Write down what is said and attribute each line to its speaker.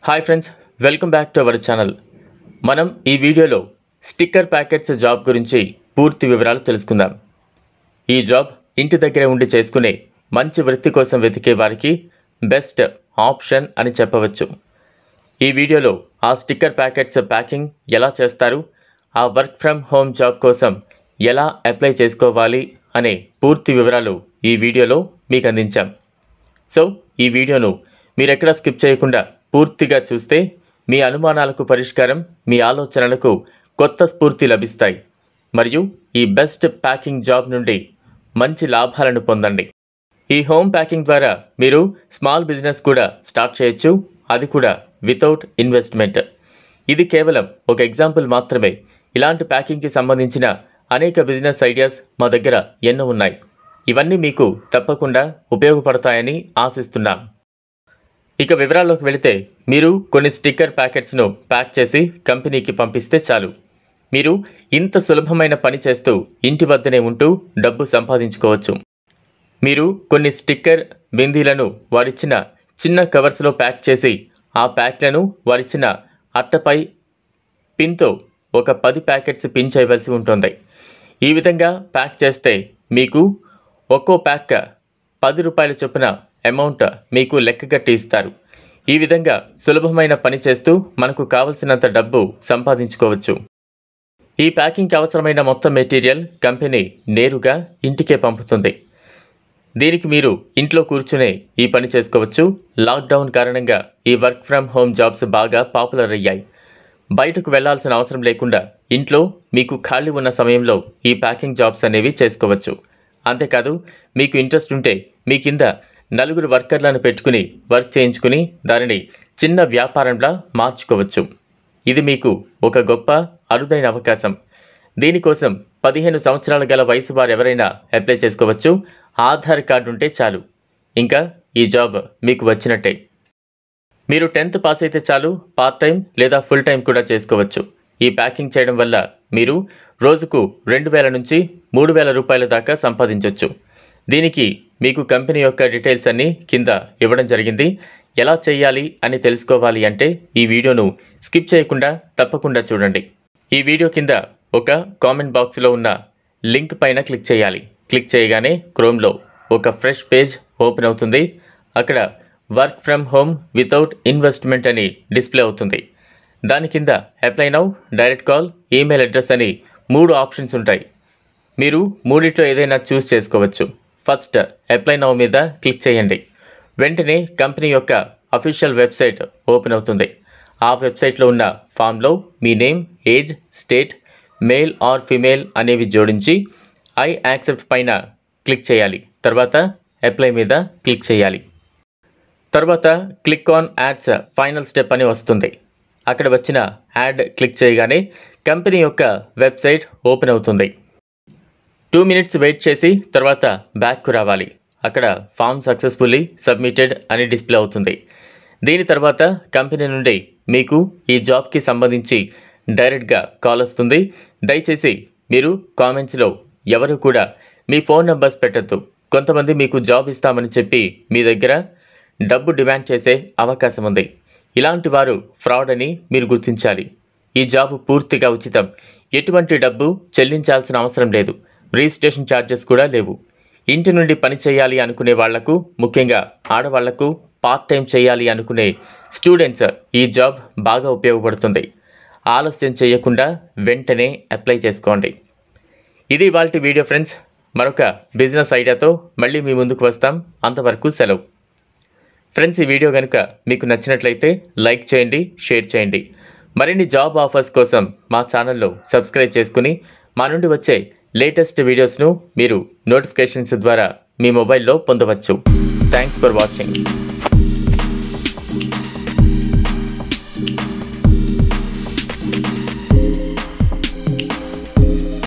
Speaker 1: hi friends welcome back to our channel మనం ఈ వీడియోలో స్టిక్కర్ ప్యాకెట్స్ జాబ్ గురించి పూర్తి వివరాలు తెలుసుకుందాం ఈ జాబ్ ఇంటి దగ్గరే ఉండి చేసుకునే మంచి వృత్తి కోసం వెతికే వారికి బెస్ట్ ఆప్షన్ అని చెప్పవచ్చు ఈ వీడియోలో ఆ స్టిక్కర్ ప్యాకెట్స్ ప్యాకింగ్ ఎలా చేస్తారు ఆ వర్క్ ఫ్రమ్ హోమ్ జాబ్ కోసం ఎలా అప్లై చేసుకోవాలి అనే పూర్తి వివరాలు ఈ వీడియోలో మీకు అందించాం సో ఈ వీడియోను మీరు ఎక్కడ స్కిప్ చేయకుండా పూర్తిగా చూస్తే మీ అనుమానాలకు పరిష్కారం మీ ఆలోచనలకు కొత్త స్ఫూర్తి లభిస్తాయి మరియు ఈ బెస్ట్ ప్యాకింగ్ జాబ్ నుండి మంచి లాభాలను పొందండి ఈ హోమ్ ప్యాకింగ్ ద్వారా మీరు స్మాల్ బిజినెస్ కూడా స్టార్ట్ చేయొచ్చు అది కూడా వితౌట్ ఇన్వెస్ట్మెంట్ ఇది కేవలం ఒక ఎగ్జాంపుల్ మాత్రమే ఇలాంటి ప్యాకింగ్కి సంబంధించిన అనేక బిజినెస్ ఐడియాస్ మా దగ్గర ఎన్నో ఉన్నాయి ఇవన్నీ మీకు తప్పకుండా ఉపయోగపడతాయని ఆశిస్తున్నాం ఇక వివరాల్లోకి వెళితే మీరు కొన్ని స్టిక్కర్ ప్యాకెట్స్ను ప్యాక్ చేసి కంపెనీకి పంపిస్తే చాలు మీరు ఇంత సులభమైన పని చేస్తూ ఇంటి వద్దనే ఉంటూ డబ్బు సంపాదించుకోవచ్చు మీరు కొన్ని స్టిక్కర్ బిందీలను వారిచ్చిన చిన్న కవర్స్లో ప్యాక్ చేసి ఆ ప్యాక్లను వారిచ్చిన అట్టపై పిన్తో ఒక పది ప్యాకెట్స్ పిన్ చేయవలసి ఉంటుంది ఈ విధంగా ప్యాక్ చేస్తే మీకు ఒక్కో ప్యాక్ పది రూపాయల చొప్పున అమౌంట్ మీకు లెక్కగట్టి ఇస్తారు ఈ విధంగా సులభమైన పని చేస్తూ మనకు కావలసినంత డబ్బు సంపాదించుకోవచ్చు ఈ ప్యాకింగ్కి అవసరమైన మొత్తం మెటీరియల్ కంపెనీ నేరుగా ఇంటికే పంపుతుంది దీనికి మీరు ఇంట్లో కూర్చునే ఈ పని చేసుకోవచ్చు లాక్డౌన్ కారణంగా ఈ వర్క్ ఫ్రమ్ హోమ్ జాబ్స్ బాగా పాపులర్ అయ్యాయి బయటకు వెళ్లాల్సిన అవసరం లేకుండా ఇంట్లో మీకు ఖాళీ ఉన్న సమయంలో ఈ ప్యాకింగ్ జాబ్స్ అనేవి చేసుకోవచ్చు అంతేకాదు మీకు ఇంట్రెస్ట్ ఉంటే మీ కింద నలుగురు వర్కర్లను పెట్టుకుని వర్క్ చేయించుకుని దానిని చిన్న వ్యాపారంలా మార్చుకోవచ్చు ఇది మీకు ఒక గొప్ప అరుదైన అవకాశం దీనికోసం పదిహేను సంవత్సరాల గల వయసు వారు ఎవరైనా అప్లై చేసుకోవచ్చు ఆధార్ కార్డు ఉంటే చాలు ఇంకా ఈ జాబ్ మీకు వచ్చినట్టే మీరు టెన్త్ పాస్ అయితే చాలు పార్ట్ టైం లేదా ఫుల్ టైం కూడా చేసుకోవచ్చు ఈ ప్యాకింగ్ చేయడం వల్ల మీరు రోజుకు రెండు వేల నుంచి మూడు వేల రూపాయల దాకా సంపాదించవచ్చు దీనికి మీకు కంపెనీ యొక్క డీటెయిల్స్ అన్నీ కింద ఇవ్వడం జరిగింది ఎలా చేయాలి అని తెలుసుకోవాలి అంటే ఈ వీడియోను స్కిప్ చేయకుండా తప్పకుండా చూడండి ఈ వీడియో కింద ఒక కామెంట్ బాక్స్లో ఉన్న లింక్ పైన క్లిక్ చేయాలి క్లిక్ చేయగానే క్రోమ్లో ఒక ఫ్రెష్ పేజ్ ఓపెన్ అవుతుంది అక్కడ work from home without investment అని డిస్ప్లే అవుతుంది దాని కింద apply now direct call email address అని మూడు ఆప్షన్స్ ఉంటాయి మీరు మూడిట్లో ఏదైనా చూస్ చేసుకోవచ్చు ఫస్ట్ అప్లై నౌ మీద క్లిక్ చేయండి వెంటనే కంపెనీ యొక్క అఫీషియల్ వెబ్సైట్ ఓపెన్ అవుతుంది ఆ వెబ్సైట్లో ఉన్న ఫామ్లో మీ name age state male or female అనేవి జోడించి ఐ యాక్సెప్ట్ పైన క్లిక్ చేయాలి తర్వాత అప్లై మీద క్లిక్ చేయాలి తర్వాత click on ads final step అని వస్తుంది అక్కడ వచ్చిన యాడ్ క్లిక్ చేయగానే కంపెనీ యొక్క వెబ్సైట్ ఓపెన్ అవుతుంది టూ మినిట్స్ వెయిట్ చేసి తర్వాత బ్యాక్కు రావాలి అక్కడ ఫామ్ సక్సెస్ఫుల్లీ సబ్మిటెడ్ అని డిస్ప్లే అవుతుంది దీని తర్వాత కంపెనీ నుండి మీకు ఈ జాబ్కి సంబంధించి డైరెక్ట్గా కాల్ వస్తుంది దయచేసి మీరు కామెంట్స్లో ఎవరు కూడా మీ ఫోన్ నెంబర్స్ పెట్టద్దు కొంతమంది మీకు జాబ్ ఇస్తామని చెప్పి మీ దగ్గర డబ్బు డిమాండ్ చేసే అవకాశం ఉంది ఇలాంటి వారు ఫ్రాడ్ అని మీరు గుర్తించాలి ఈ జాబ్ పూర్తిగా ఉచితం ఎటువంటి డబ్బు చెల్లించాల్సిన అవసరం లేదు రిజిస్ట్రేషన్ ఛార్జెస్ కూడా లేవు ఇంటి నుండి పని చేయాలి అనుకునే వాళ్లకు ముఖ్యంగా ఆడవాళ్లకు పార్ట్ టైం చేయాలి అనుకునే స్టూడెంట్స్ ఈ జాబ్ బాగా ఉపయోగపడుతుంది ఆలస్యం చేయకుండా వెంటనే అప్లై చేసుకోండి ఇది వాళ్ళ వీడియో ఫ్రెండ్స్ మరొక బిజినెస్ ఐడియాతో మళ్ళీ మీ ముందుకు వస్తాం అంతవరకు సెలవు ఫ్రెండ్స్ ఈ వీడియో కనుక మీకు నచ్చినట్లయితే లైక్ చేయండి షేర్ చేయండి మరిన్ని జాబ్ ఆఫర్స్ కోసం మా ఛానల్లో సబ్స్క్రైబ్ చేసుకుని మా నుండి వచ్చే లేటెస్ట్ వీడియోస్ను మీరు నోటిఫికేషన్స్ ద్వారా మీ మొబైల్లో పొందవచ్చు థ్యాంక్స్ ఫర్ వాచింగ్